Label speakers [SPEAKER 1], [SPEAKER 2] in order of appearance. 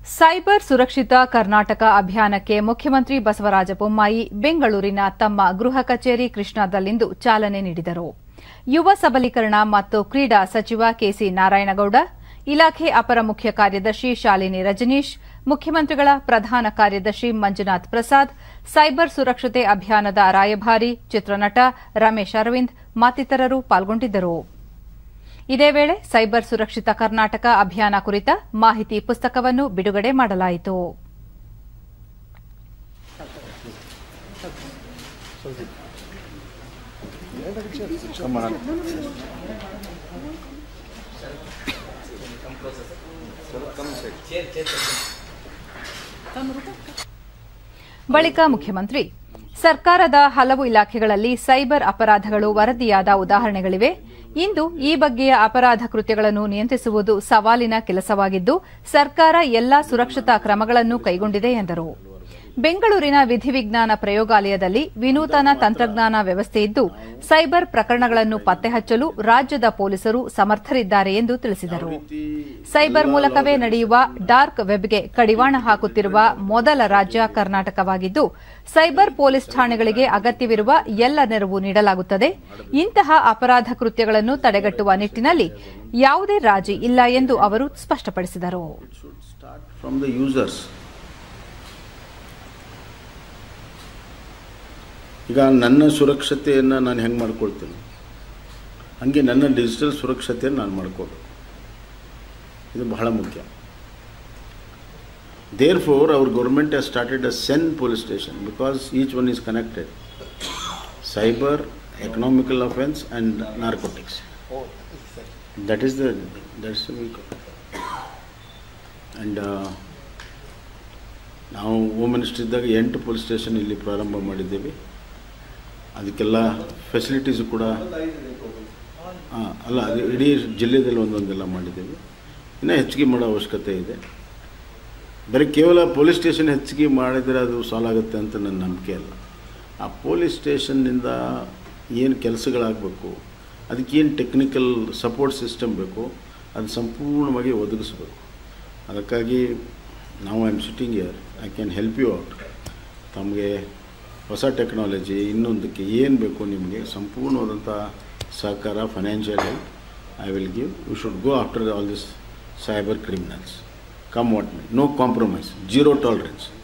[SPEAKER 1] Cyber ಸುರಕ್ಷಿತ ಕರ್ನಾಟಕ ಅಭಿಯಾನಕ್ಕೆ ಮುಖ್ಯಮಂತ್ರಿ ಬಸವರಾಜ ಬೊಮ್ಮಾಯಿ ಬೆಂಗಳೂರಿನ ತಮ್ಮ ಗೃಹ ಕಚೇರಿ ಕೃಷ್ಣಾದಲ್ಲಿಂದು ಚಾಲನೆ ನೀಡಿದರು ಯುವ ಸಬಲೀಕರಣ ಮತ್ತು ಕ್ರೀಡಾ ಸಚಿವ ಕೆಸಿ ನಾರಾಯಣಗೌಡ ಇಲಾಖೆ ಅಪರ ಮುಖ್ಯ ಕಾರ್ಯದರ್ಶಿ ಶಾಲಿನಿ ರಜನೀಶ್ ಮುಖ್ಯಮಂತ್ರಿಗಳ ಪ್ರಧಾನ ಕಾರ್ಯದರ್ಶಿ ಮಂಜುನಾಥ್ ಪ್ರಸಾದ್ ಸೈಬರ್ ಸುರಕ್ಷತೆ ಅಭಿಯಾನದ ರಾಯಭಾರಿ ಚಿತ್ರನಟ ರಮೇಶ್ ಅರವಿಂದ್ ಮತ್ತಿತರರು ಪಾಲ್ಗೊಂಡಿದ್ದರು ಇದೇ ವೇಳೆ ಸೈಬರ್ ಸುರಕ್ಷಿತ ಕರ್ನಾಟಕ ಅಭಿಯಾನ ಕುರಿತ ಮಾಹಿತಿ ಪುಸ್ತಕವನ್ನು ಬಿಡುಗಡೆ ಮಾಡಲಾಯಿತು ಬಳಿಕ ಮುಖ್ಯಮಂತ್ರಿ ಸರ್ಕಾರದ ಹಲವು ಇಲಾಖೆಗಳಲ್ಲಿ ಸೈಬರ್ ಅಪರಾಧಗಳು ವರದಿಯಾದ ಉದಾಹರಣೆಗಳಿವೆ ಇಂದು ಈ ಬಗ್ಗೆಯ ಅಪರಾಧ ಕೃತ್ಯಗಳನ್ನು ನಿಯಂತ್ರಿಸುವುದು ಸವಾಲಿನ ಕೆಲಸವಾಗಿದ್ದು ಸರ್ಕಾರ ಎಲ್ಲಾ ಸುರಕ್ಷತಾ ಕ್ರಮಗಳನ್ನು ಕೈಗೊಂಡಿದೆ ಎಂದರು ಬೆಂಗಳೂರಿನ ವಿಧಿವಿಜ್ಞಾನ ಪ್ರಯೋಗಾಲಯದಲ್ಲಿ ವಿನೂತನ ತಂತ್ರಜ್ಞಾನ ವ್ಯವಸ್ಥೆ ಇದ್ದು ಸೈಬರ್ ಪ್ರಕರಣಗಳನ್ನು ಪತ್ತೆ ಹಚ್ಚಲು ರಾಜ್ಯದ ಪೊಲೀಸರು ಸಮರ್ಥರಿದ್ದಾರೆ ಎಂದು ತಿಳಿಸಿದರು ಸೈಬರ್ ಮೂಲಕವೇ ನಡೆಯುವ ಡಾರ್ಕ್ ವೆಬ್ಗೆ ಕಡಿವಾಣ ಹಾಕುತ್ತಿರುವ ಮೊದಲ ರಾಜ್ಯ ಕರ್ನಾಟಕವಾಗಿದ್ದು ಸೈಬರ್ ಪೊಲೀಸ್ ಠಾಣೆಗಳಿಗೆ ಅಗತ್ಯವಿರುವ ಎಲ್ಲ ನೆರವು ನೀಡಲಾಗುತ್ತದೆ ಇಂತಹ ಅಪರಾಧ ಕೃತ್ಯಗಳನ್ನು ತಡೆಗಟ್ಟುವ ನಿಟ್ಟಿನಲ್ಲಿ ಯಾವುದೇ ರಾಜಿ ಇಲ್ಲ ಎಂದು ಅವರು ಸ್ಪಷ್ಟಪಡಿಸಿದರು
[SPEAKER 2] from the users. ಈಗ ನನ್ನ ಸುರಕ್ಷತೆಯನ್ನು ನಾನು ಹೆಂಗೆ ಮಾಡ್ಕೊಳ್ತೀನಿ ಹಾಗೆ ನನ್ನ ಡಿಜಿಟಲ್ ಸುರಕ್ಷತೆಯನ್ನು ನಾನು ಮಾಡ್ಕೋಬೇಕು ಇದು ಬಹಳ ಮುಖ್ಯ therefore our government has started a CEN police station because each one is connected cyber economical offence and narcotics that is the that's and ನಾವು ಹೋಮ್ ಮಿನಿಸ್ಟ್ರ್ ಇದ್ದಾಗ ಎಂಟು ಪೊಲೀಸ್ ಸ್ಟೇಷನ್ ಇಲ್ಲಿ ಪ್ರಾರಂಭ ಮಾಡಿದ್ದೇವೆ ಅದಕ್ಕೆಲ್ಲ ಫೆಸಿಲಿಟೀಸು ಕೂಡ ಹಾಂ ಅಲ್ಲ ಅದು ಇಡೀ ಜಿಲ್ಲೆಯಲ್ಲಿ ಒಂದೊಂದೆಲ್ಲ ಮಾಡಿದ್ದೇವೆ ಇನ್ನೂ ಹೆಚ್ಚಿಗೆ ಮಾಡೋ ಅವಶ್ಯಕತೆ ಇದೆ ಬರೀ ಕೇವಲ ಪೊಲೀಸ್ ಸ್ಟೇಷನ್ ಹೆಚ್ಚಿಗೆ ಮಾಡಿದರೆ ಅದು ಸಾಲ್ವ್ ಆಗುತ್ತೆ ಅಂತ ನನ್ನ ನಂಬಿಕೆ ಅಲ್ಲ ಆ ಪೊಲೀಸ್ ಸ್ಟೇಷನ್ನಿಂದ ಏನು ಕೆಲಸಗಳಾಗಬೇಕು ಅದಕ್ಕೇನು ಟೆಕ್ನಿಕಲ್ ಸಪೋರ್ಟ್ ಸಿಸ್ಟಮ್ ಬೇಕು ಅದು ಸಂಪೂರ್ಣವಾಗಿ ಒದಗಿಸ್ಬೇಕು ಅದಕ್ಕಾಗಿ ನಾವು I am sitting here I can help you out ತಮಗೆ ಹೊಸ ಟೆಕ್ನಾಲಜಿ ಇನ್ನೊಂದಕ್ಕೆ ಏನು ಬೇಕು ನಿಮಗೆ ಸಂಪೂರ್ಣವಾದಂಥ ಸಹಕಾರ financial help I will give you should go after all this cyber criminals come what may no compromise zero tolerance